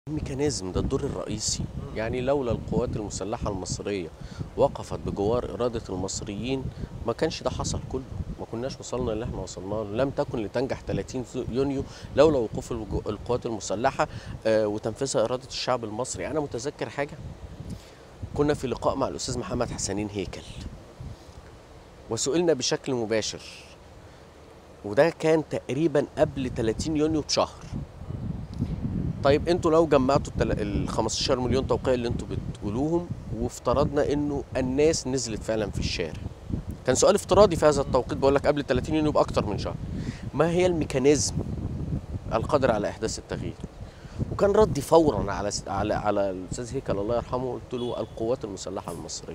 الميكانيزم ده الدور الرئيسي يعني لولا القوات المسلحة المصرية وقفت بجوار إرادة المصريين ما كانش ده حصل كله ما كناش وصلنا اللي احنا وصلنا له لم تكن لتنجح 30 يونيو لولا وقوف الجو- القوات المسلحة آه، وتنفيذها إرادة الشعب المصري أنا متذكر حاجة كنا في لقاء مع الأستاذ محمد حسنين هيكل وسئلنا بشكل مباشر وده كان تقريبا قبل 30 يونيو بشهر طيب انتوا لو جمعتوا التل- ال 15 مليون توقيع اللي انتوا بتقولوهم وافترضنا انه الناس نزلت فعلا في الشارع كان سؤال افتراضي في هذا التوقيت بقول لك قبل 30 يونيو باكتر من شهر ما هي الميكانيزم القادر على احداث التغيير وكان ردي فورا على س- على على الاستاذ هيكل الله يرحمه قلت له القوات المسلحه المصريه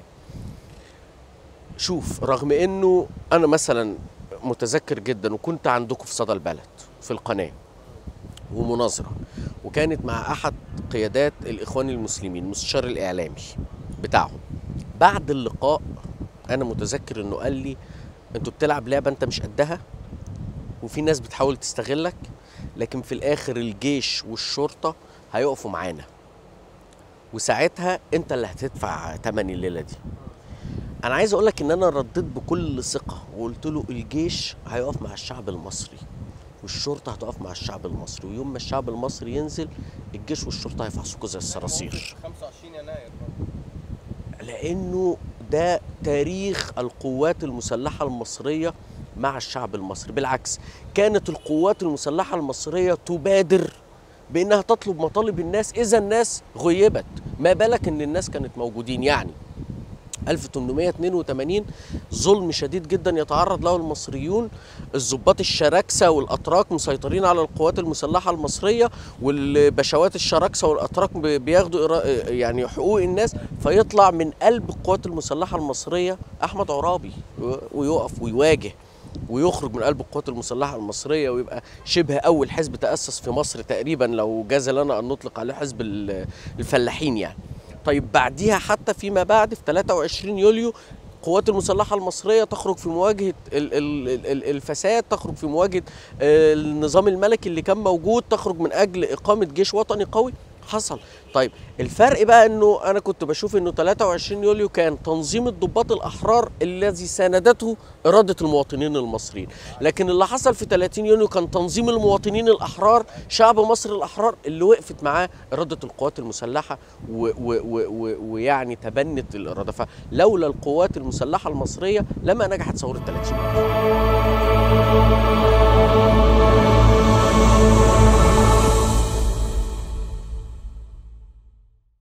شوف رغم انه انا مثلا متذكر جدا وكنت عندكم في صدى البلد في القناه ومناظره وكانت مع احد قيادات الاخوان المسلمين المستشار الاعلامي بتاعهم بعد اللقاء انا متذكر انه قال لي انتوا بتلعب لعبه انت مش قدها وفي ناس بتحاول تستغلك لكن في الاخر الجيش والشرطه هيقفوا معانا وساعتها انت اللي هتدفع تمن الليله دي انا عايز اقول لك ان انا رديت بكل ثقه وقلت له الجيش هيقف مع الشعب المصري والشرطه هتقف مع الشعب المصري ويوم ما الشعب المصري ينزل الجيش والشرطه هيفحصوكوا زي الصراصير 25 يناير لانه ده تاريخ القوات المسلحه المصريه مع الشعب المصري بالعكس كانت القوات المسلحه المصريه تبادر بانها تطلب مطالب الناس اذا الناس غيبت ما بالك ان الناس كانت موجودين يعني 1882 ظلم شديد جدا يتعرض له المصريون الضباط الشراكسة والأتراك مسيطرين على القوات المسلحة المصرية والبشوات الشراكسة والأتراك بي- بياخدوا إرا- يعني حقوق الناس فيطلع من قلب القوات المسلحة المصرية أحمد عرابي و- ويقف ويواجه ويخرج من قلب القوات المسلحة المصرية ويبقى شبه أول حزب تأسس في مصر تقريبا لو جاز لنا أن نطلق عليه حزب ال- الفلاحين يعني طيب بعديها حتى فيما بعد في 23 يوليو القوات المسلحة المصرية تخرج في مواجهة ال- ال- ال- ال- الفساد تخرج في مواجهة آه، النظام الملكي اللي كان موجود تخرج من أجل إقامة جيش وطني قوي حصل طيب الفرق بقى انه انا كنت بشوف انه 23 يوليو كان تنظيم الضباط الاحرار الذي ساندته اراده المواطنين المصريين لكن اللي حصل في 30 يونيو كان تنظيم المواطنين الاحرار شعب مصر الاحرار اللي وقفت معاه اراده القوات المسلحه و- و- و- و- ويعني تبنت الاراده فلولا القوات المسلحه المصريه لما نجحت ثوره 30 يونيو